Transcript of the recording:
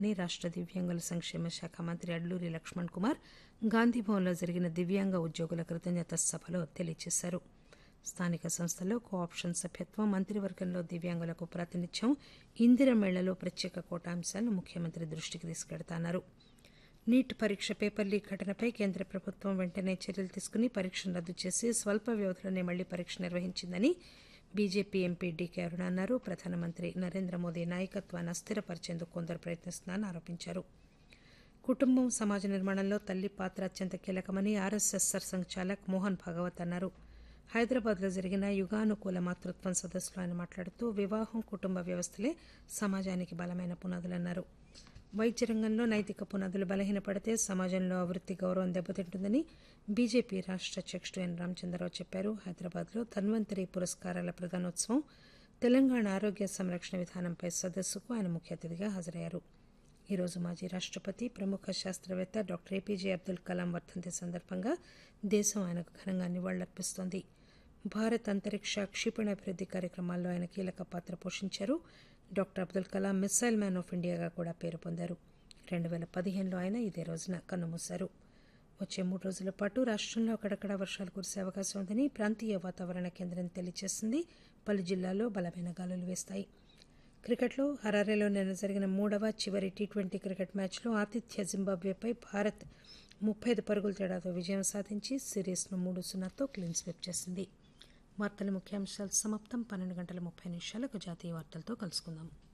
ని రాష్ట దివ్యాంగుల సంక్షేమ శాఖ మంత్రి అడ్లూరి లక్ష్మణ్ కుమార్ గాంధీభవన్లో జరిగిన దివ్యాంగ ఉద్యోగుల కృతజ్ఞత సభలో తెలియజేశారు స్థానిక సంస్థల్లో కో ఆప్షన్ సభ్యత్వం మంత్రివర్గంలో దివ్యాంగులకు ప్రాతినిధ్యం ఇందిర మేళ్లలో ప్రత్యేక కోటా అంశాలను ముఖ్యమంత్రి దృష్టికి తీసుకెడతాన్నారు నీట్ పరీక్ష పేపర్ లీక్ ఘటనపై కేంద్ర ప్రభుత్వం వెంటనే చర్యలు తీసుకుని పరీక్షను రద్దు చేసి స్వల్ప వ్యవధిలోనే మళ్లీ పరీక్ష నిర్వహించిందని బీజేపీ ఎంపీ డీకే అరుణ అన్నారు ప్రధానమంత్రి నరేంద్ర మోదీ నాయకత్వాన్ని అస్థిరపరిచేందుకు కొందరు ప్రయత్నిస్తున్నారని ఆరోపించారు కుటుంబం సమాజ నిర్మాణంలో తల్లి పాత్ర అత్యంత కీలకమని ఆర్ఎస్ఎస్ సర్సంఘచాలక్ మోహన్ భాగవత్ అన్నారు హైదరాబాద్లో జరిగిన యుగానుకూల మాతృత్వం సదస్సులో ఆయన మాట్లాడుతూ వివాహం కుటుంబ వ్యవస్థలే సమాజానికి బలమైన పునాదులన్నారు వైద్య రంగంలో నైతిక పునాదులు బలహీనపడితే సమాజంలో వృత్తి గౌరవం దెబ్బతింటుందని బీజేపీ రాష్ట అధ్యక్షుడు ఎన్ రామచంద్రరావు చెప్పారు హైదరాబాద్లో ధన్వంతరి పురస్కారాల ప్రధానోత్సవం తెలంగాణ ఆరోగ్య సంరక్షణ విధానంపై సదస్సుకు ఆయన ముఖ్య అతిథిగా హాజరయ్యారు ఈరోజు మాజీ రాష్టపతి ప్రముఖ శాస్త్రవేత్త డాక్టర్ ఏపీజే అబ్దుల్ కలాం వర్ధంతి సందర్భంగా దేశం ఆయనకు ఘనంగా నివాళులర్పిస్తోంది భారత్ అంతరిక్ష క్షిపణి కార్యక్రమాల్లో ఆయన కీలక పాత్ర పోషించారు doctor Abdul Kalam missile man of ఇండియాగా కూడా పేరు పొందారు రెండు వేల పదిహేనులో ఆయన ఇదే రోజున కన్నుమూశారు వచ్చే మూడు రోజుల పాటు రాష్టంలో అక్కడక్కడ వర్షాలు కురిసే అవకాశం ఉందని ప్రాంతీయ వాతావరణ కేంద్రం తెలియజేసింది పలు జిల్లాల్లో బలమైన గాలులు వేస్తాయి క్రికెట్లో హరారేలో నిన్న జరిగిన మూడవ చివరి టీ ట్వంటీ క్రికెట్ మ్యాచ్లో ఆతిథ్య జింబాబ్వేపై భారత్ ముప్పై ఐదు పరుగుల తేడాతో విజయం సాధించి సిరీస్ను మూడు సున్నాతో క్లీన్ స్వీప్ చేసింది వార్తల ముఖ్యాంశాలు సమాప్తం పన్నెండు గంటల ముప్పై నిమిషాలకు జాతీయ వార్తలతో కలుసుకుందాం